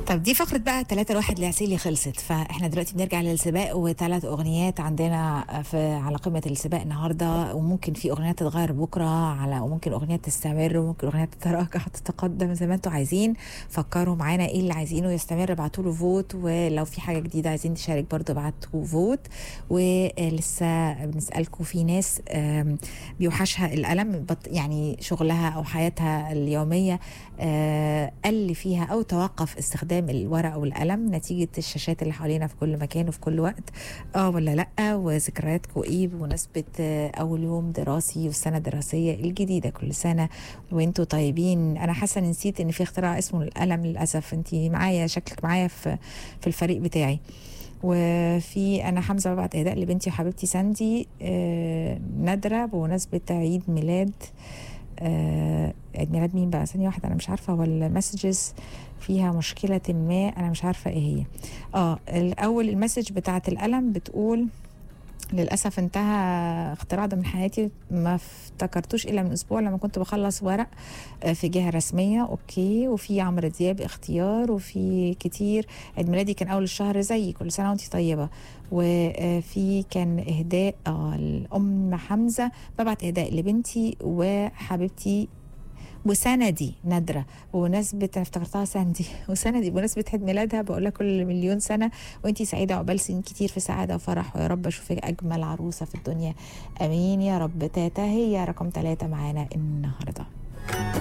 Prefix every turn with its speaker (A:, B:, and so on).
A: طب دي فقرة بقى ثلاثة الواحد لعسيلي خلصت فاحنا دلوقتي بنرجع للسباق وثلاث اغنيات عندنا في على قمة السباق النهاردة وممكن في اغنيات تتغير بكرة على وممكن اغنيات تستمر وممكن اغنيات تتراجع تتقدم زي ما انتوا عايزين فكروا معانا ايه اللي عايزينه يستمر ابعتوا له فوت ولو في حاجة جديدة عايزين تشارك برضه ابعتوا فوت ولسه بنسألكم في ناس آم، بيوحشها الألم بط- يعني شغلها أو حياتها اليومية آه، قل فيها أو توقف استخدام الورق والقلم نتيجة الشاشات اللي حوالينا في كل مكان وفي كل وقت اه ولا لأ وذكرياتكم ايه بمناسبة آه، أول يوم دراسي والسنة الدراسية الجديدة كل سنة وانتوا طيبين أنا حاسة إني نسيت إن في اختراع اسمه القلم للأسف انتي معايا شكلك معايا في في الفريق بتاعي وفي انا حمزه ببعت اهداء لبنتي وحبيبتي ساندي آه، نادره بمناسبه عيد ميلاد آه، عيد ميلاد مين بقى ثانيه واحده انا مش عارفه ولا مسجز فيها مشكله ما انا مش عارفه ايه هي اه الاول المسج بتاعت القلم بتقول للاسف انتهى اختراع ده من حياتي ما افتكرتوش الا من اسبوع لما كنت بخلص ورق آه، في جهه رسميه اوكي وفي عمرو دياب اختيار وفي كتير عيد ميلادي كان اول الشهر زي كل سنه وانت طيبه وفي كان اهداء اه الام حمزه ببعت اهداء لبنتي وحبيبتي وسندي نادره بمناسبه انا افتكرتها ساندي وسندي بمناسبه عيد ميلادها بقول لها كل مليون سنه وانتي سعيده عقبال سنين كتير في سعاده وفرح ويا رب اشوفك اجمل عروسه في الدنيا امين يا رب تاتا هي رقم ثلاثه معانا النهارده